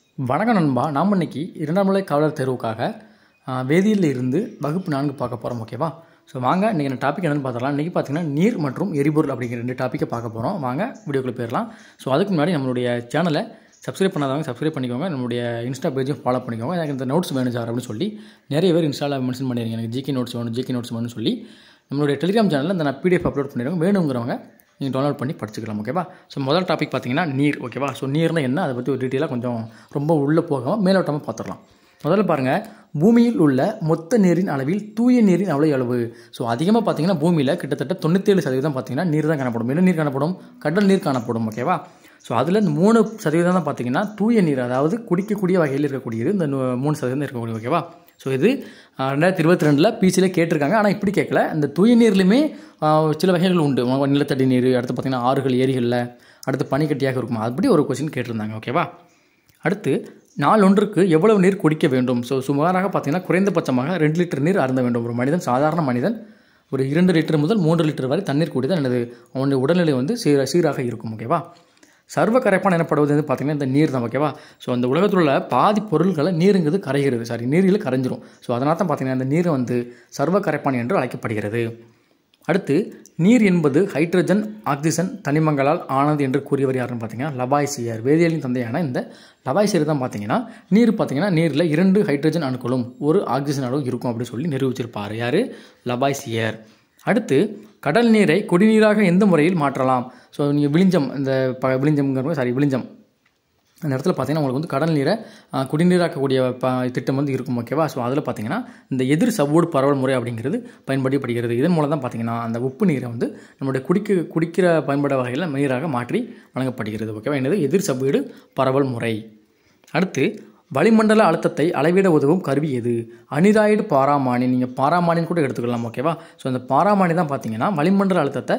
வணக்கம் நண்பா நாம் இன்னைக்கு இரண்டாம் நிலை காவலர் தேர்வுக்காக ஆ, வேதியியல்ல இருந்து வகுப்பு நான்கு பார்க்க போகிறோம் ஓகேவா ஸோ வாங்க இன்றைக்கி நான் டாபிக் என்னென்னு பார்த்தலாம் இன்றைக்கி பார்த்தீங்கன்னா நீர் மற்றும் எரிபொருள் அப்படிங்கிற ரெண்டு டாப்பிக்கை பார்க்க போகிறோம் வாங்க வீடியோக்குள்ளே போயிடலாம் ஸோ அதுக்கு முன்னாடி நம்மளுடைய சேனலை சப்ஸ்கிரைப் பண்ணாதவங்க சப்ஸ்கிரைப் பண்ணிக்கோங்க நம்மளுடைய இன்ஸ்டா பேஜும் ஃபாலோ பண்ணிக்கோங்க எனக்கு இந்த நோட்ஸ் வேணும் சார் அப்படின்னு சொல்லி நிறைய பேர் இன்ஸ்டாவில் மென்ஷன் பண்ணிடுங்க எனக்கு ஜிகே நோட்ஸ் வேணும் ஜிகே நோட்ஸ் வேணும்னு சொல்லி நம்மளுடைய டெலிகிராம் சேனலில் இந்த நான் பிடிஎஃப் அப்லோட் பண்ணிடுவோம் வேணுங்கிறவங்க நீங்கள் டவுன்லோட் பண்ணி படிச்சுக்கலாம் ஓகேவா ஸோ முதல் டாபிக் பார்த்தீங்கன்னா நீர் ஓகேவா ஸோ நீர்னா என்ன அதை பற்றி ஒரு டீட்டெயிலாக கொஞ்சம் ரொம்ப உள்ளே போகாமல் மேலோட்டமாக பார்த்துடலாம் முதல்ல பாருங்கள் பூமியில் உள்ள மொத்த நீரின் அளவில் தூய நீரின் அளவு அளவு ஸோ அதிகமாக பார்த்தீங்கன்னா பூமியில் கிட்டத்தட்ட தொண்ணூற்றேழு சதவீதம் பார்த்தீங்கன்னா நீர் தான் காணப்படும் என்ன நீர் காணப்படும் கடல் நீர் காணப்படும் ஓகேவா ஸோ அதில் இந்த மூணு சதவீதம் தான் பார்த்தீங்கன்னா தூய நீர் அதாவது குடிக்கக்கூடிய வகையில் இருக்கக்கூடியது இந்த நூ- மூணு சதவீதம் இருக்கக்கூடிய ஓகேவா ஸோ இது ஆஹ், ரெண்டாயிரத்தி இருபத்தி ரெண்டில் பிசியில் கேட்டிருக்காங்க ஆனால் இப்படி கேட்கல இந்த தூய நீர்லையுமே ஆஹ், சில வகைகள் உண்டு உங்க நிலத்தடி நீர் அடுத்து பார்த்தீங்கன்னா ஆறுகள் ஏரிகளில் அடுத்து பனிக்கட்டியாக இருக்கும் அப்படி ஒரு கொஸ்டின் கேட்டிருந்தாங்க ஓகேவா அடுத்து நாளொன்றுக்கு எவ்வளவு நீர் குடிக்க வேண்டும் ஸோ சுமாராக பார்த்தீங்கன்னா குறைந்தபட்சமாக ரெண்டு லிட்டர் நீர் அருந்த வேண்டும் ஒரு மனிதன் சாதாரண மனிதன் ஒரு இரண்டு லிட்டர் முதல் மூன்று லிட்டர் வரை தண்ணீர் குடிதான் எனது அவனுடைய உடல்நிலை வந்து சீர சீராக இருக்கும் ஓகேவா சர்வ கரைப்பான் எனப்படுவது வந்து பார்த்திங்கன்னா இந்த நீர் தான் ஓகேவா ஸோ அந்த உலகத்தில் உள்ள பாதி பொருட்களை நீருங்கிறது கரைகிறது சாரி நீரில் கரைஞ்சிரும் ஸோ அதனால தான் பார்த்தீங்கன்னா இந்த நீர் வந்து சர்வ கரைப்பான் என்று அழைக்கப்படுகிறது அடுத்து நீர் என்பது ஹைட்ரஜன் ஆக்சிஜன் தனிமங்களால் ஆனது என்று கூறியவர் யாருன்னு பார்த்தீங்கன்னா லபாய்சியர் வேதியியலின் தந்தையான இந்த லபாய்சியர் தான் பார்த்தீங்கன்னா நீர் பார்த்தீங்கன்னா நீரில் இரண்டு ஹைட்ரஜன் அணுக்களும் ஒரு ஆக்சிஜன் அணுவும் இருக்கும் அப்படின்னு சொல்லி நிரூபிச்சிருப்பார் யார் லபாய்சியர் அடுத்து கடல் நீரை குடிநீராக எந்த முறையில் மாற்றலாம் ஸோ நீங்கள் விழிஞ்சம் இந்த ப விழிஞ்சம்ங்கிற சாரி விழிஞ்சம் அந்த இடத்துல பார்த்தீங்கன்னா உங்களுக்கு வந்து கடல் நீரை ஆ, குடிநீராக்கக்கூடிய ப திட்டம் வந்து இருக்கும் ஓகேவா ஸோ அதில் பார்த்தீங்கன்னா இந்த எதிர் சவ்வூடு பரவல் முறை அப்படிங்கிறது பயன்படுத்தப்படுகிறது இதன் மூலம் தான் பார்த்தீங்கன்னா அந்த உப்பு நீரை வந்து நம்மளுடைய குடிக்க குடிக்கிற பயன்பட வகையில் நீராக மாற்றி வழங்கப்படுகிறது ஓகேவா என்னது எதிர் சவ்வீடு பரவல் முறை அடுத்து வளிமண்டல அழுத்தத்தை அளவிட உதவும் கருவி எது அனிராய்டு பாராமானி நீங்கள் பாராமானின்னு கூட எடுத்துக்கலாம் ஓகேவா ஸோ அந்த பாராமானி தான் பார்த்தீங்கன்னா வளிமண்டல அழுத்தத்தை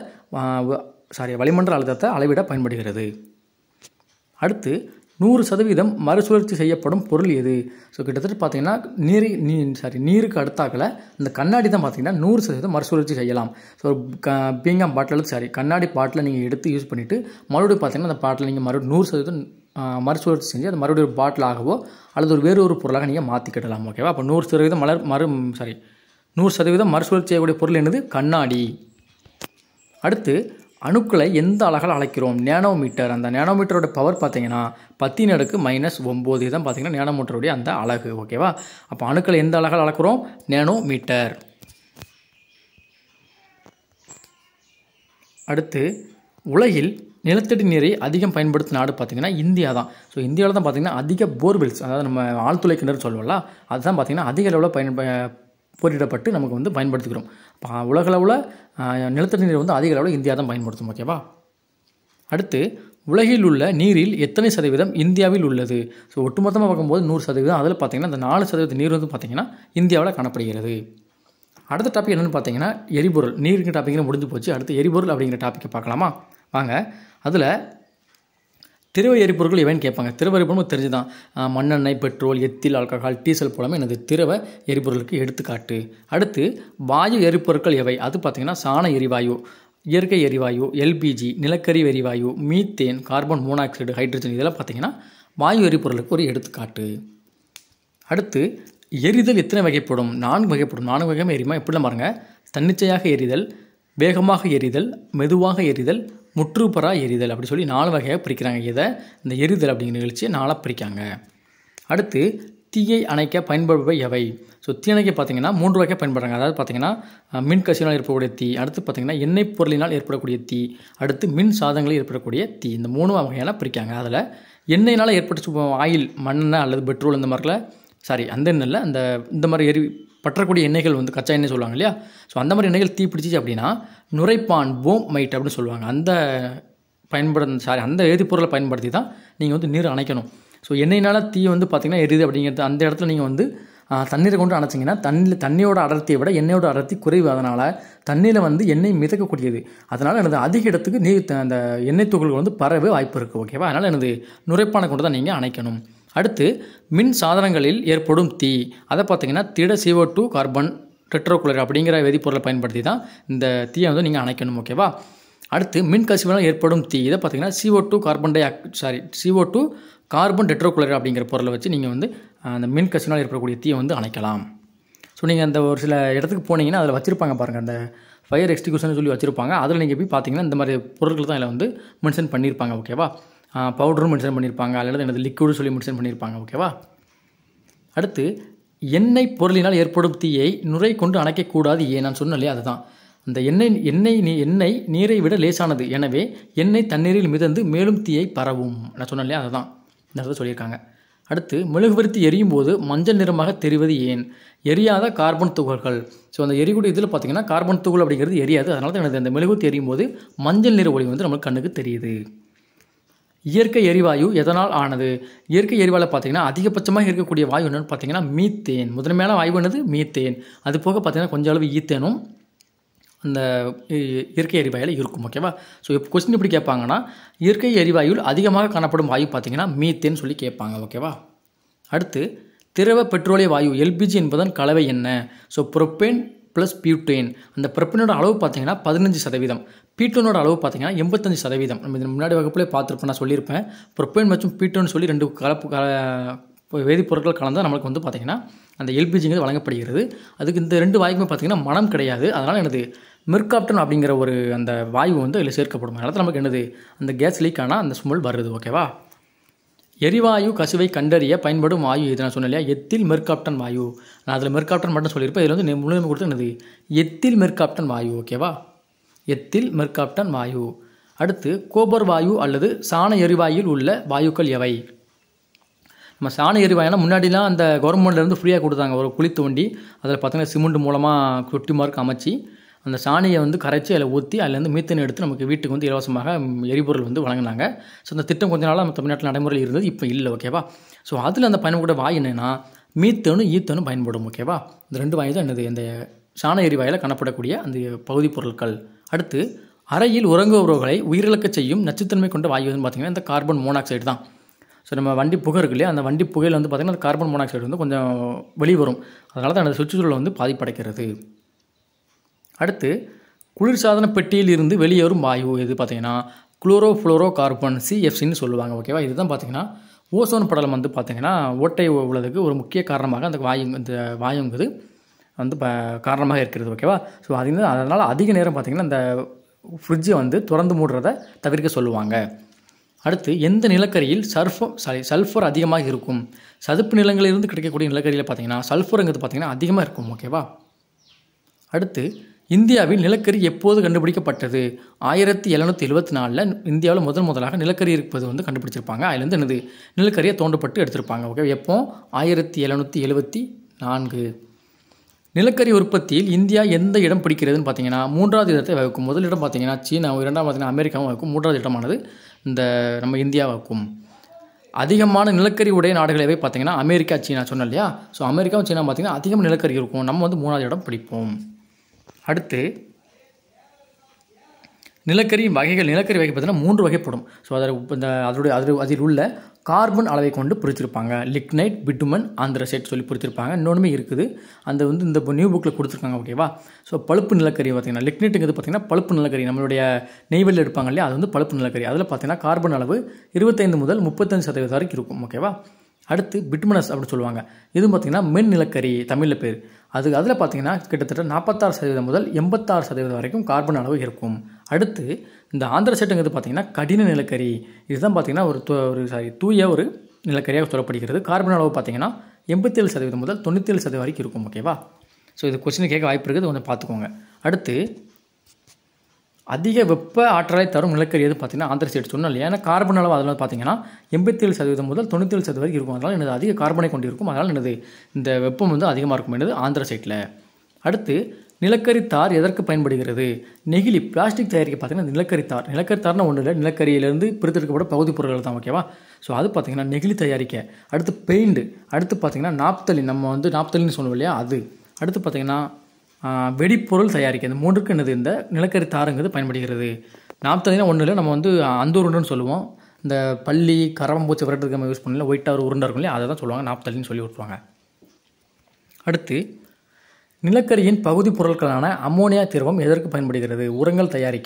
சாரி வளிமண்டல அழுத்தத்தை அளவிட பயன்படுகிறது அடுத்து நூறு சதவீதம் மறுசுழற்சி செய்யப்படும் பொருள் எது ஸோ கிட்டத்தட்ட பார்த்தீங்கன்னா நீர் நீ சாரி நீருக்கு அடுத்தாக்கில் இந்த கண்ணாடி தான் பார்த்தீங்கன்னா நூறு சதவீதம் மறுசுழற்சி செய்யலாம் ஸோ க பீங்காம் பாட்டில் சாரி கண்ணாடி பாட்டில் நீங்கள் எடுத்து யூஸ் பண்ணிவிட்டு மறுபடியும் பார்த்தீங்கன்னா அந்த பாட்டில் நீங்கள் மறு நூறு சதவீதம் ஆ, மறுசுழற்சி செஞ்சு அது மறுபடியும் ஒரு பாட்டிலாகவோ அல்லது ஒரு வேறு ஒரு பொருளாக நீங்கள் மாற்றிக்கிடலாம் ஓகேவா அப்போ நூறு சதவீதம் மலர் மறு சாரி நூறு சதவீதம் மறுசுழற்சி செய்யக்கூடிய பொருள் என்னது கண்ணாடி அடுத்து அணுக்களை எந்த அழகால் அழைக்கிறோம் நேனோமீட்டர் அந்த நேனோமீட்டரோட பவர் பார்த்தீங்கன்னா பத்தின் அடுக்கு மைனஸ் ஒம்பது தான் பார்த்தீங்கன்னா நேனோமீட்டருடைய அந்த அழகு ஓகேவா அப்போ அணுக்களை எந்த அழகால் அளக்கிறோம் நேனோமீட்டர் அடுத்து உலகில் நிலத்தடி நீரை அதிகம் பயன்படுத்தும் நாடு பார்த்தீங்கன்னா இந்தியா தான் ஸோ இந்தியாவில் தான் பார்த்தீங்கன்னா அதிக போர்வெல்ஸ் அதாவது நம்ம ஆழ்துளை கிணறு சொல்லுவோம்ல அதுதான் பார்த்தீங்கன்னா அதிக அளவில் பயன் ப- போரிடப்பட்டு நமக்கு வந்து பயன்படுத்துகிறோம் இப்போ உலகளவில் நிலத்தடி நீர் வந்து அதிக அளவில் இந்தியா தான் பயன்படுத்தும் ஓகேவா அடுத்து உலகில் உள்ள நீரில் எத்தனை சதவீதம் இந்தியாவில் உள்ளது ஸோ ஒட்டுமொத்தமாக பார்க்கும்போது நூறு சதவீதம் அதில் பார்த்தீங்கன்னா இந்த நாலு சதவீத நீர் வந்து பார்த்தீங்கன்னா இந்தியாவில் காணப்படுகிறது அடுத்த டாபிக் என்னென்னு பார்த்தீங்கன்னா எரிபொருள் நீருக்கு டாப்பிக்கில் முடிஞ்சு போச்சு அடுத்து எரிபொருள் அப்படிங்கிற டாப்பிக்கை பார்க்கலாமா வாங்க அதில் திரவ எரிபொருட்கள் எவைன்னு கேட்பாங்க திரவ எரிபொருள் தெரிஞ்சு தான் மண்ணெண்ணெய் பெட்ரோல் எத்தில் ஆல்கஹால் டீசல் போலமே எனது திரவ எரிபொருளுக்கு எடுத்துக்காட்டு அடுத்து வாயு எரிபொருட்கள் எவை அது பார்த்திங்கன்னா சாண எரிவாயு இயற்கை எரிவாயு எல்பிஜி நிலக்கரி எரிவாயு மீத்தேன் கார்பன் மோனாக்சைடு ஹைட்ரஜன் இதெல்லாம் பார்த்திங்கன்னா வாயு எரிபொருளுக்கு ஒரு எடுத்துக்காட்டு அடுத்து எரிதல் எத்தனை வகைப்படும் நான்கு வகைப்படும் நான்கு வகையாக எரியுமா எப்படிலாம் பாருங்க தன்னிச்சையாக எரிதல் வேகமாக எரிதல் மெதுவாக எரிதல் முற்றுப்பெறா எரிதல் அப்படி சொல்லி நாலு வகையாக பிரிக்கிறாங்க இதை இந்த எரிதல் அப்படிங்கிற நிகழ்ச்சியை நாளாக பிரிக்காங்க அடுத்து தீயை அணைக்க பயன்படுபவை எவை ஸோ தீயணைக்க பார்த்தீங்கன்னா மூன்று வகை பயன்படுறாங்க அதாவது பார்த்தீங்கன்னா அஹ், மின் கசிவினால் ஏற்படக்கூடிய தீ அடுத்து பார்த்தீங்கன்னா எண்ணெய் பொருளினால் ஏற்படக்கூடிய தீ அடுத்து மின் சாதனங்களில் ஏற்படக்கூடிய தீ இந்த மூணு வகையான பிரிக்காங்க அதில் எண்ணெயினால் ஏற்பட்டு ஆயில் மண்ணெண்ணெய் அல்லது பெட்ரோல் இந்த மாதிரிலாம் சாரி அந்த எண்ணெயில் அந்த இந்த மாதிரி எரி பற்றக்கூடிய எண்ணெய்கள் வந்து கச்சா எண்ணெய் சொல்லுவாங்க இல்லையா ஸோ அந்த மாதிரி எண்ணெய்கள் தீ பிடிச்சிச்சு அப்படின்னா நுரைப்பான் போம் மைட் அப்படின்னு சொல்லுவாங்க அந்த பயன்பட சாரி அந்த வேதிப்பொருளை பயன்படுத்தி தான் நீங்கள் வந்து நீர் அணைக்கணும் ஸோ எண்ணெயினால் தீ வந்து பார்த்திங்கன்னா எரியுது அப்படிங்கிறது அந்த இடத்துல நீங்கள் வந்து ஆ, தண்ணீரை கொண்டு அணைச்சிங்கன்னா தண்ணியில் தண்ணியோட அடர்த்தியை விட எண்ணெயோட அடர்த்தி குறைவு அதனால் தண்ணியில் வந்து எண்ணெய் மிதக்கக்கூடியது அதனால் எனது அதிக இடத்துக்கு நீர் த- அந்த எண்ணெய் துகள்கள் வந்து பரவ வாய்ப்பு இருக்குது ஓகேவா அதனால் எனது நுரைப்பானை கொண்டு தான் நீங்கள் அணைக்கணும் அடுத்து மின் சாதனங்களில் ஏற்படும் தீ அதை பார்த்தீங்கன்னா திட CO2 டூ கார்பன் டெட்ரோகுலர் அப்படிங்கிற வேதிப்பொருளை பயன்படுத்தி தான் இந்த தீயை வந்து நீங்கள் அணைக்கணும் ஓகேவா அடுத்து மின் கசிவினால் ஏற்படும் தீ இதை பார்த்தீங்கன்னா CO2 two carbon di sorry CO2 two carbon tetrachloride அப்படிங்கிற பொருளை வச்சு நீங்கள் வந்து அஹ், அந்த மின் கசிவினால் ஏற்படக்கூடிய தீயை வந்து அணைக்கலாம் ஸோ நீங்கள் அந்த ஒரு சில இடத்துக்கு போனீங்கன்னா அதில் வச்சுருப்பாங்க பாருங்கள் அந்த ஃபயர் எக்ஸ்டிக்யூஷன் சொல்லி வச்சுருப்பாங்க அதில் நீங்கள் போய் பார்த்தீங்கன்னா இந்த மாதிரி பொருட்கள் தான் இதில் வந்து மென்ஷன் பண்ணியிருப்பாங்க ஓகேவா பவுடரும் மென்ஷன் பண்ணியிருப்பாங்க அல்லது எனது லிக்விடும் சொல்லி மென்ஷன் பண்ணியிருப்பாங்க ஓகேவா அடுத்து எண்ணெய் பொருளினால் ஏற்படும் தீயை நுரை கொண்டு அணைக்கக்கூடாது ஏன் நான் சொன்னேன் இல்லையா அதுதான் அந்த எண்ணெய் எண்ணெய் நீ எண்ணெய் நீரை விட லேசானது எனவே எண்ணெய் தண்ணீரில் மிதந்து மேலும் தீயை பரவும் நான் சொன்னேன் இல்லையா அதுதான் இந்த இடத்துல சொல்லியிருக்காங்க அடுத்து மெழுகுவர்த்தி எரியும் போது மஞ்சள் நிறமாக தெரிவது ஏன் எரியாத கார்பன் துகள்கள் ஸோ அந்த எரிக்கூடிய இதில் பார்த்தீங்கன்னா கார்பன் துகள் அப்படிங்கிறது எரியாது அதனால தான் எனக்கு அந்த மெழுகுவர்த்தி எரியும் போது மஞ்சள் நிற ஒளி வந்து நம்மளுக்கு கண்ணுக்கு தெரியுது இயற்கை எரிவாயு எதனால் ஆனது இயற்கை எரிவாயில் பார்த்தீங்கன்னா அதிகபட்சமாக இருக்கக்கூடிய வாயு என்னன்னு பார்த்தீங்கன்னா மீத்தேன் முதன்மையான வாயு என்னது மீத்தேன் அது போக பார்த்தீங்கன்னா கொஞ்சம் அளவு ஈத்தேனும் அந்த இ- இயற்கை எரிவாயில் இருக்கும் ஓகேவா ஸோ இப்போ கொஸ்டின் எப்படி கேட்பாங்கன்னா இயற்கை எரிவாயுவில் அதிகமாக காணப்படும் வாயு பார்த்தீங்கன்னா மீத்தேன் சொல்லி கேட்பாங்க ஓகேவா அடுத்து திரவ பெட்ரோலிய வாயு எல்பிஜி என்பதன் கலவை என்ன ஸோ ப்ரொப்பேன் ப்ளஸ் பியூட்டேன் அந்த ப்ரொப்பேனோட அளவு பார்த்தீங்கன்னா பதினஞ்சு சதவீதம் பீட்டோனோட அளவு பார்த்தீங்கன்னா எண்பத்தஞ்சு சதவீதம் நம்ம இது முன்னாடி வகுப்புலேயே பார்த்துருப்போம் நான் சொல்லியிருப்பேன் ப்ரொப்பேன் மற்றும் பீட்டோன் சொல்லி ரெண்டு கலப்பு கல வேதிப்பொருட்கள் கலந்தால் நம்மளுக்கு வந்து பார்த்திங்கன்னா அந்த எல்பிஜிங்கிறது வழங்கப்படுகிறது அதுக்கு இந்த ரெண்டு வாயுக்குமே பார்த்திங்கன்னா மனம் கிடையாது அதனால் எனது மெர்காப்டன் அப்படிங்கிற ஒரு அந்த வாயு வந்து அதில் சேர்க்கப்படும் அதனால் நமக்கு என்னது அந்த கேஸ் லீக் ஆனால் அந்த ஸ்மெல் வருது ஓகேவா எரிவாயு கசிவை கண்டறிய பயன்படும் வாயு இது நான் சொன்னேன் இல்லையா எத்தில் மெர்காப்டன் வாயு நான் அதில் மெர்காப்டன் மட்டும் சொல்லியிருப்பேன் இதில் வந்து நெ- முழுமை கொடுத்து என்னது எத்தில் மெர்காப்டன் வாயு ஓகேவா எத்தில் மெர்காப்டன் வாயு அடுத்து கோபர் வாயு அல்லது சாண எரிவாயுவில் உள்ள வாயுக்கள் எவை நம்ம சாண எரிவாயுனா முன்னாடிலாம் அந்த கவர்மெண்ட்லேருந்து ஃப்ரீயாக கொடுத்தாங்க ஒரு குழி தோண்டி அதில் பார்த்தீங்கன்னா சிமெண்ட் மூலமாக தொட்டி மார்க் அமைச்சு அந்த சாணியை வந்து கரைச்சி அதில் ஊற்றி அதுலேருந்து மீத்தேன் எடுத்து நமக்கு வீட்டுக்கு வந்து இலவசமாக ம், எரிபொருள் வந்து வழங்கினாங்க ஸோ அந்த திட்டம் கொஞ்ச நாளாக நம்ம தமிழ்நாட்டில் நடைமுறையில் இருந்தது இப்போ இல்லை ஓகேவா ஸோ அதில் அந்த பயன்பட வாயு என்னென்னா மீத்தேனும் ஈத்தேனும் பயன்படும் ஓகேவா இந்த ரெண்டு வாயு தான் என்னது இந்த சாண எரிவாயில் காணப்படக்கூடிய அந்த பகுதி பொருட்கள் அடுத்து அறையில் உறங்குபவர்களை உயிரிழக்கச் செய்யும் நச்சுத்தன்மை கொண்ட வாயு வந்து பார்த்திங்கன்னா இந்த கார்பன் மோனாக்சைடு தான் ஸோ நம்ம வண்டி புகை இருக்கு இல்லையா அந்த வண்டி புகையில் வந்து பார்த்திங்கன்னா அந்த கார்பன் மோனாக்சைடு வந்து கொஞ்சம் வெளியே வரும் அதனால தான் அந்த சுற்றுச்சூழல் வந்து பாதிப்படைக்கிறது அடுத்து குளிர்சாதன பெட்டியில் இருந்து வெளியே வரும் வாயு எது பார்த்தீங்கன்னா குளோரோ ஃப்ளோரோ கார்பன் சிஎஃப்சின்னு சொல்லுவாங்க ஓகேவா இதுதான் பார்த்தீங்கன்னா ஓசோன் படலம் வந்து பார்த்தீங்கன்னா ஓட்டை உள்ளதுக்கு ஒரு முக்கிய காரணமாக அந்த வாயு இந்த வாயுங்கிறது வந்து ப காரணமாக இருக்கிறது ஓகேவா ஸோ அது அதனால் அதிக நேரம் பார்த்தீங்கன்னா இந்த ஃப்ரிட்ஜை வந்து திறந்து மூடுறத தவிர்க்க சொல்லுவாங்க அடுத்து எந்த நிலக்கரியில் சல்ஃபர் சாரி சல்ஃபர் அதிகமாக இருக்கும் சதுப்பு நிலங்களிலிருந்து கிடைக்கக்கூடிய நிலக்கரியில் பார்த்தீங்கன்னா சல்ஃபருங்கிறது பார்த்தீங்கன்னா அதிகமாக இருக்கும் ஓகேவா அடுத்து இந்தியாவில் நிலக்கரி எப்போது கண்டுபிடிக்கப்பட்டது ஆயிரத்தி எழுநூற்றி எழுபத்தி நாலில் இந்தியாவில் முதல் முதலாக நிலக்கரி இருப்பது வந்து கண்டுபிடிச்சிருப்பாங்க அதுலேருந்து என்னது நிலக்கரியை தோண்டப்பட்டு எடுத்திருப்பாங்க ஓகே எப்போ ஆயிரத்தி எழுநூற்றி எழுபத்தி நான்கு நிலக்கரி உற்பத்தியில் இந்தியா எந்த இடம் பிடிக்கிறதுன்னு பார்த்தீங்கன்னா மூன்றாவது இடத்தை வகுக்கும் முதல் இடம் பார்த்தீங்கன்னா சீனா இரண்டாவது பார்த்தீங்கன்னா அமெரிக்காவும் வகுக்கும் மூன்றாவது இடமானது இந்த நம்ம இந்தியா வகுக்கும் அதிகமான நிலக்கரி உடைய நாடுகள் எவை பார்த்தீங்கன்னா அமெரிக்கா சீனா சொன்னேன் இல்லையா ஸோ அமெரிக்காவும் சீனா பார்த்தீங்கன்னா அதிகம் நிலக்கரி இருக்கும் நம்ம வந்து மூணாவது இடம் பிடிப்போம் அடுத்து நிலக்கரி வகைகள் நிலக்கரி வகை பார்த்தீங்கன்னா மூன்று வகைப்படும் ஸோ அதில் இந்த அதோடைய அது அதில் உள்ள கார்பன் அளவை கொண்டு பிரிச்சிருப்பாங்க லிக்னைட் பிட்டுமன் ஆந்திரசைட் சொல்லி பிரிச்சிருப்பாங்க இன்னொன்றுமே இருக்குது அந்த வந்து இந்த நியூ புக்கில் கொடுத்துருக்காங்க ஓகேவா ஸோ பழுப்பு நிலக்கரி பார்த்தீங்கன்னா லிக்னைட்டுங்கிறது பார்த்தீங்கன்னா பழுப்பு நிலக்கரி நம்மளுடைய நெய்வேலியில் எடுப்பாங்க இல்லையா அது வந்து பழுப்பு நிலக்கரி அதில் பார்த்தீங்கன்னா கார்பன் அளவு இருபத்தைந்து முதல் முப்பத்தஞ்சு சதவீதம் வரைக்கும் இருக்கும் ஓகேவா அடுத்து பிட்மனஸ் அப்படின்னு சொல்லுவாங்க இதுவும் பார்த்தீங்கன்னா மென் நிலக்கரி தமிழில் பேர் அது அதில் பார்த்தீங்கன்னா கிட்டத்தட்ட நாற்பத்தாறு சதவீதம் முதல் எண்பத்தாறு சதவீதம் வரைக்கும் கார்பன் அளவு இருக்கும் அடுத்து இந்த ஆந்திர செட்டுங்கிறது பார்த்தீங்கன்னா கடின நிலக்கரி இதுதான் பார்த்தீங்கன்னா ஒரு து- ஒரு சாரி தூய ஒரு நிலக்கரியாக சொல்லப்படுகிறது கார்பன் அளவு பார்த்தீங்கன்னா எண்பத்தேழு சதவீதம் முதல் தொண்ணூற்றேழு சதவீதம் வரைக்கும் இருக்கும் ஓகேவா ஸோ இது கொஸ்டின் கேட்க வாய்ப்பு இருக்குது கொஞ்சம் பார்த்துக்கோங்க அடுத்து அதிக வெப்ப ஆற்றலை தரும் நிலக்கரி எது பார்த்தீங்கன்னா ஆந்திரசைட் சொன்னோம் இல்லையா ஏன்னா கார்பன் அளவு அதில் பார்த்தீங்கன்னா எண்பத்தேழு சதவீதம் முதல் தொண்ணூற்றேழு சதவீதம் வரைக்கும் இருக்கும் அதனால் எனது அதிக கார்பனை கொண்டு இருக்கும் அதனால் எனது இந்த வெப்பம் வந்து அதிகமாக இருக்கும் என்னது ஆந்திரசைட்டில் அடுத்து நிலக்கரி தார் எதற்கு பயன்படுகிறது நெகிழி பிளாஸ்டிக் தயாரிக்க பார்த்தீங்கன்னா நிலக்கரி தார் நிலக்கரி தார்னா ஒன்றும் இல்லை நிலக்கரியிலேருந்து பிரித்தெடுக்கப்பட்ட பகுதி பொருட்கள் தான் ஓகேவா ஸோ அது பார்த்தீங்கன்னா நெகிழி தயாரிக்க அடுத்து பெயிண்ட் அடுத்து பார்த்தீங்கன்னா நாப்தலின் நம்ம வந்து நாப்தலின்னு சொல்லுவோம் இல்லையா அது அடுத்து பார்த்தீங்கன்னா ஆஹ், வெடிப்பொருள் தயாரிக்க இந்த மூன்றுக்கு என்னது இந்த நிலக்கரி தாருங்கிறது பயன்படுகிறது நாப்தலினா ஒன்றும் இல்லை நம்ம வந்து அந்தூருண்டுன்னு சொல்லுவோம் இந்த பள்ளி கரம்பூச்சி விரட்டுறதுக்கு நம்ம யூஸ் பண்ணல ஒயிட்டாக ஒரு உருண்டை இருக்கும் இல்லையா அதை தான் சொல்லுவாங்க நாப்தலின்னு சொல்லி விட்டுருவாங்க அடுத்து நிலக்கரியின் பகுதி பொருட்களான அம்மோனியா திரவம் எதற்கு பயன்படுகிறது உரங்கள் தயாரிக்க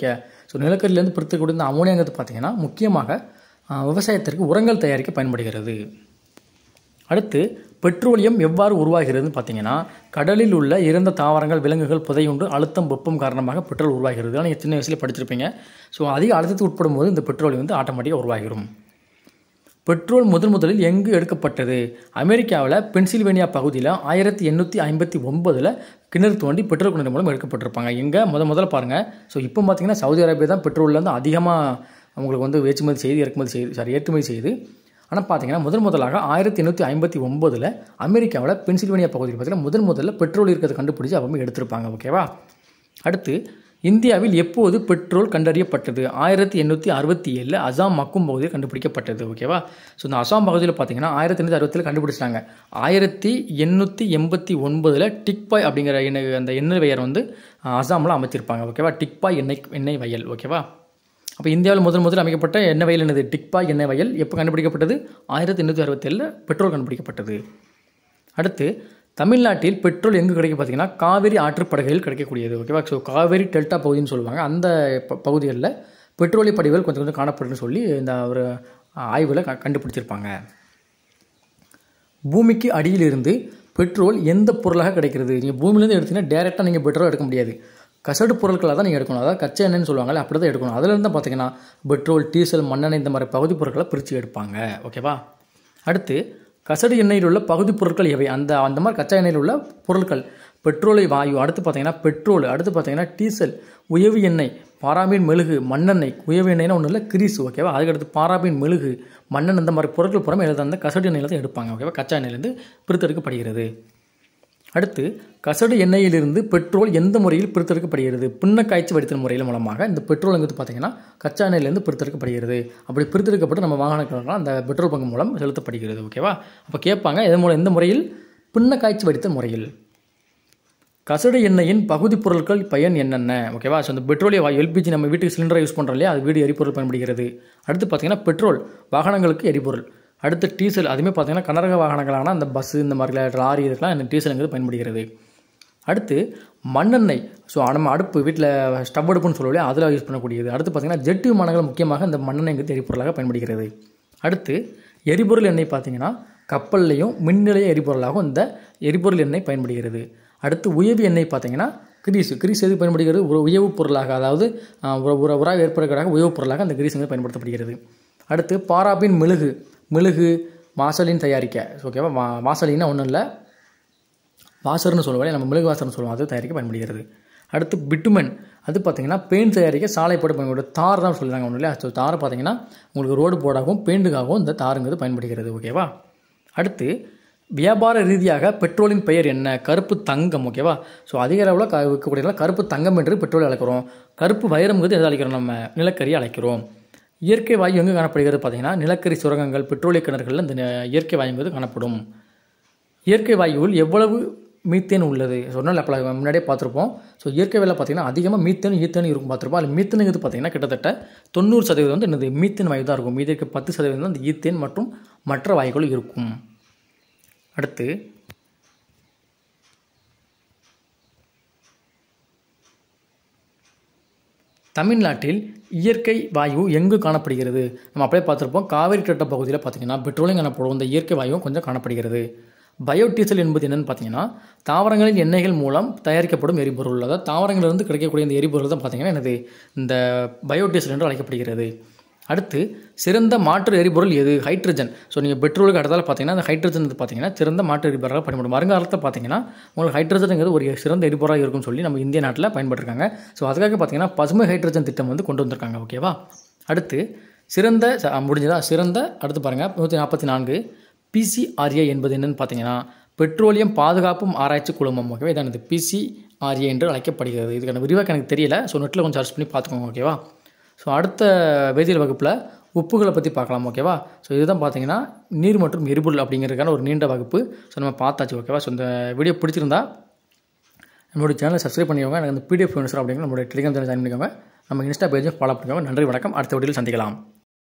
ஸோ நிலக்கரியிலேருந்து பிரித்தக்கூடிய இந்த அமோனியாங்கிறது பார்த்தீங்கன்னா முக்கியமாக ஆஹ், விவசாயத்திற்கு உரங்கள் தயாரிக்க பயன்படுகிறது அடுத்து பெட்ரோலியம் எவ்வாறு உருவாகிறதுன்னு பார்த்தீங்கன்னா கடலில் உள்ள இறந்த தாவரங்கள் விலங்குகள் புதையுண்டு அழுத்தம் வெப்பம் காரணமாக பெட்ரோல் உருவாகிறது இதெல்லாம் நீங்கள் சின்ன வயசுல படிச்சிருப்பீங்க ஸோ அதிக அழுத்தத்துக்கு உட்படும் போது இந்த பெட்ரோல் வந்து ஆட்டோமேட்டிக்காக உருவாகிரும் பெட்ரோல் முதன் முதலில் எங்கு எடுக்கப்பட்டது அமெரிக்காவில் பென்சில்வேனியா பகுதியில் ஆயிரத்தி எண்ணூற்றி ஐம்பத்தி ஒன்பதில் கிணறு தோண்டி பெட்ரோல் கிணறு மூலம் எடுக்கப்பட்டிருப்பாங்க எங்கே முத முதல்ல பாருங்கள் ஸோ இப்போ பார்த்தீங்கன்னா சவுதி அரேபியா தான் பெட்ரோல்லேருந்து அதிகமாக அவங்களுக்கு வந்து ஏற்றுமதி செய்து இறக்குமதி செய்து சாரி ஏற்றுமதி செய்து ஆனால் பார்த்தீங்கன்னா முதன் முதலாக ஆயிரத்தி எண்ணூற்றி ஐம்பத்தி ஒம்போதில் அமெரிக்காவில் பென்சில்வேனியா பகுதியில் பார்த்தீங்கன்னா முதன் முதல்ல பெட்ரோல் இருக்கிறத கண்டுபிடிச்சி அவங்க எடுத்திருப்பாங்க ஓகேவா அடுத்து இந்தியாவில் எப்போது பெட்ரோல் கண்டறியப்பட்டது ஆயிரத்தி எண்ணூற்றி அறுபத்தி ஏழில் அசாம் மக்கும் பகுதியில் கண்டுபிடிக்கப்பட்டது ஓகேவா ஸோ இந்த அசாம் பகுதியில் பார்த்தீங்கன்னா ஆயிரத்தி எண்ணூற்றி அறுபத்தில் கண்டுபிடிச்சிட்டாங்க ஆயிரத்தி எண்ணூற்றி எண்பத்தி ஒன்பதில் டிக்பாய் அப்படிங்கிற எண்ணெய் அந்த எண்ணெய் வயல் வந்து அசாமில் அமைச்சிருப்பாங்க ஓகேவா டிக்பாய் எண்ணெய் எண்ணெய் வயல் ஓகேவா அப்போ இந்தியாவில் முதல் முதல் அமைக்கப்பட்ட எண்ணெய் வயல் என்னது டிக்பாய் எண்ணெய் வயல் எப்போ கண்டுபிடிக்கப்பட்டது ஆயிரத்தி எண்ணூற்றி அறுபத்தேழில் பெட்ரோல் கண்டுபிடிக்கப்பட்டது அடுத்து தமிழ்நாட்டில் பெட்ரோல் எங்கே கிடைக்கும் பார்த்தீங்கன்னா காவிரி ஆற்றுப்படுகையில் கிடைக்கக்கூடியது ஓகேவா ஸோ காவிரி டெல்டா பகுதின்னு சொல்லுவாங்க அந்த ப- பகுதிகளில் பெட்ரோலிய படிவுகள் கொஞ்சம் கொஞ்சம் காணப்படுன்னு சொல்லி இந்த ஒரு ஆய்வில் க கண்டுபிடிச்சிருப்பாங்க பூமிக்கு அடியிலிருந்து பெட்ரோல் எந்த பொருளாக கிடைக்கிறது நீங்கள் பூமியிலேருந்து எடுத்தீங்கன்னா டேரெக்டாக நீங்கள் பெட்ரோல் எடுக்க முடியாது கசடு பொருட்களாக தான் நீங்கள் எடுக்கணும் அதாவது கச்சா எண்ணெய்னு சொல்லுவாங்கல்ல அப்படி தான் எடுக்கணும் அதுலேருந்து தான் பார்த்தீங்கன்னா பெட்ரோல் டீசல் மண்ணெண்ணெய் இந்த மாதிரி பகுதி பொருட்களை பிரித்து எடுப்பாங்க ஓகேவா அடுத்து கசடு எண்ணெயில் உள்ள பகுதி பொருட்கள் எவை அந்த அந்த மாதிரி கச்சா எண்ணெயில் உள்ள பொருட்கள் பெட்ரோலை வாயு அடுத்து பார்த்தீங்கன்னா பெட்ரோல் அடுத்து பார்த்தீங்கன்னா டீசல் உயவு எண்ணெய் பாராமீன் மெழுகு மண்ணெண்ணெய் உயவு எண்ணெய்னா ஒன்றும் இல்லை கிரீஸ் ஓகேவா அதுக்கடுத்து பாராமீன் மெழுகு மண்ணெண்ணெய் இந்த மாதிரி பொருட்கள் புறமே எழுத அந்த கசடு எண்ணெயில் தான் எடுப்பாங்க ஓகேவா கச்சா எண்ணெயிலேருந்து பிரித்தெடுக்கப்படுகிறது அடுத்து கசடு எண்ணெயிலிருந்து பெட்ரோல் எந்த முறையில் பிரித்தெடுக்கப்படுகிறது பின்ன காய்ச்சி வடித்தல் முறையில் மூலமாக இந்த பெட்ரோலுங்கிறது பார்த்தீங்கன்னா கச்சா எண்ணெயிலேருந்து பிரித்தெடுக்கப்படுகிறது அப்படி பிரித்தெடுக்கப்பட்டு நம்ம வாகனங்களுக்கெல்லாம் அந்த பெட்ரோல் பங்கு மூலம் செலுத்தப்படுகிறது ஓகேவா அப்போ கேட்பாங்க எதன் மூலம் எந்த முறையில் பின்ன காய்ச்சி வடித்தல் முறையில் கசடு எண்ணெயின் பகுதி பொருட்கள் பயன் என்னென்ன ஓகேவா ஸோ அந்த பெட்ரோலிய வாயு எல்பிஜி நம்ம வீட்டுக்கு சிலிண்டரை யூஸ் பண்ணுறோம் இல்லையா அது வீடு எரிபொருள் பயன்படுகிறது அடுத்து பார்த்தீங்கன்னா பெட்ரோல் வாகனங்களுக்கு எரிபொருள் அடுத்து டீசல் அதுவுமே பார்த்தீங்கன்னா கனரக வாகனங்களான அந்த பஸ்ஸு இந்த மாதிரி லாரி இதுக்கெல்லாம் இந்த டீசலுங்கிறது பயன்படுகிறது அடுத்து மண்ணெண்ணெய் ஸோ நம்ம அடுப்பு வீட்டில் ஸ்டவ் அடுப்புன்னு சொல்லுவோம் இல்லையா அதில் யூஸ் பண்ணக்கூடியது அடுத்து பார்த்தீங்கன்னா ஜெட் விமானங்கள் முக்கியமாக இந்த மண்ணெண்ணெய்ங்கிறது எரிபொருளாக பயன்படுகிறது அடுத்து எரிபொருள் எண்ணெய் பார்த்தீங்கன்னா கப்பல்லையும் மின்னிலைய எரிபொருளாகவும் இந்த எரிபொருள் எண்ணெய் பயன்படுகிறது அடுத்து உயவு எண்ணெய் பார்த்தீங்கன்னா கிரீஸ் கிரீஸ் எது பயன்படுகிறது ஒரு உயவு பொருளாக அதாவது ஆஹ், உர உர உராக ஏற்படுறதுக்காக உயவு பொருளாக அந்த கிரீஸ் வந்து பயன்படுத்தப்படுகிறது அடுத்து பாராபின் மெழுகு மெழுகு வாசலின் தயாரிக்க ஓகேவா வா வாசலின்னா ஒன்றும் இல்லை வாசர்னு சொல்லுவோம் நம்ம மெழுகு வாசர்னு சொல்லுவோம் அது தயாரிக்க பயன்படுகிறது அடுத்து பிட்டுமென் அது பார்த்தீங்கன்னா பெயிண்ட் தயாரிக்க சாலை போட பயன்படுது தார் தான் சொல்லுறாங்க ஒன்றும் இல்லையா ஸோ தார் பார்த்தீங்கன்னா உங்களுக்கு ரோடு போடாகவும் பெயிண்ட்டுக்காகவும் இந்த தாருங்கிறது பயன்படுகிறது ஓகேவா அடுத்து வியாபார ரீதியாக பெட்ரோலின் பெயர் என்ன கருப்பு தங்கம் ஓகேவா ஸோ அதிக அளவில் க விற்கக்கூடிய கருப்பு தங்கம் என்று பெட்ரோல் அழைக்கிறோம் கருப்பு வைரம்ங்கிறது எதை அழைக்கிறோம் நம்ம நிலக்கரி அழைக்கிறோம் இயற்கை வாயு எங்கே காணப்படுகிறது பார்த்தீங்கன்னா நிலக்கரி சுரங்கங்கள் பெட்ரோலிய கிணறுகளில் இந்த நி- இயற்கை வாயுங்கிறது காணப்படும் இயற்கை வாயுவில் எவ்வளவு மீத்தேன் உள்ளது சொன்னால் அப்போ முன்னாடியே பார்த்துருப்போம் ஸோ இயற்கை வேலை பார்த்தீங்கன்னா அதிகமாக மீத்தேன் ஈத்தேன் இருக்கும் பார்த்துருப்போம் அதில் மீத்தனுங்கிறது பார்த்தீங்கன்னா கிட்டத்தட்ட தொண்ணூறு சதவீதம் வந்து என்னது மீத்தேன் வாயு தான் இருக்கும் மீதி இருக்க பத்து சதவீதம் தான் இந்த ஈத்தேன் மற்றும் மற்ற வாயுக்கள் இருக்கும் அடுத்து தமிழ்நாட்டில் இயற்கை வாயு எங்கு காணப்படுகிறது நம்ம அப்படியே பார்த்துருப்போம் காவிரி கட்ட பகுதியில் பார்த்தீங்கன்னா பெட்ரோலியம் காணப்படும் இந்த இயற்கை வாயுவும் கொஞ்சம் காணப்படுகிறது பயோடீசல் என்பது என்னன்னு பார்த்தீங்கன்னா தாவரங்களின் எண்ணெய்கள் மூலம் தயாரிக்கப்படும் எரிபொருள் அதாவது தாவரங்களிலிருந்து கிடைக்கக்கூடிய இந்த எரிபொருள் தான் பார்த்தீங்கன்னா என்னது இந்த பயோடீசல் என்று அழைக்கப்படுகிறது அடுத்து சிறந்த மாற்று எரிபொருள் எது ஹைட்ரஜன் ஸோ நீங்கள் பெட்ரோலுக்கு அடுத்தால பார்த்தீங்கன்னா அந்த ஹைட்ரஜன் வந்து பார்த்தீங்கன்னா சிறந்த மாற்று எரிபொருளாக பயன்படும் வருங்காலத்தில் பார்த்தீங்கன்னா உங்களுக்கு ஹைட்ரஜனுங்கிறது ஒரு சிறந்த எரிபொருளாக இருக்கும்னு சொல்லி நம்ம இந்திய நாட்டில் பயன்பட்டுருக்காங்க ஸோ அதுக்காக பார்த்தீங்கன்னா பசுமை ஹைட்ரஜன் திட்டம் வந்து கொண்டு வந்திருக்காங்க ஓகேவா அடுத்து சிறந்த ச- முடிஞ்சதா சிறந்த அடுத்து பாருங்கள் நூற்றி நாற்பத்தி நான்கு பிசிஆர்ஏ என்பது என்னன்னு பார்த்தீங்கன்னா பெட்ரோலியம் பாதுகாப்பும் ஆராய்ச்சி குழுமம் ஓகேவா இதான் இது பிசிஆர்ஏ என்று அழைக்கப்படுகிறது இதுக்கான விரிவாக எனக்கு தெரியல ஸோ நெட்டில் கொஞ்சம் சர்ச் பண்ணி பார்த்துக்கோங்க ஓகேவா ஸோ அடுத்த வேதியியல் வகுப்பில் உப்புகளை பற்றி பார்க்கலாம் ஓகேவா ஸோ இதுதான் பார்த்தீங்கன்னா நீர் மற்றும் எரிபொருள் அப்படிங்கிறதுக்கான ஒரு நீண்ட வகுப்பு ஸோ நம்ம பார்த்தாச்சு ஓகேவா ஸோ இந்த வீடியோ பிடிச்சிருந்தா நம்மளுடைய சேனலை சப்ஸ்கிரைப் பண்ணிக்கோங்க எனக்கு அந்த பிடிஎஃப் வேணும் சார் அப்படிங்கிற நம்மளுடைய டெலிகிராம் சேனல் ஜாயின் பண்ணிக்கோங்க நம்ம இன்ஸ்டா பேஜும் ஃபாலோ பண்ணிக்கோங்க நன்றி வணக்கம் அடுத்த வீடியோவில் சந்திக்கலாம்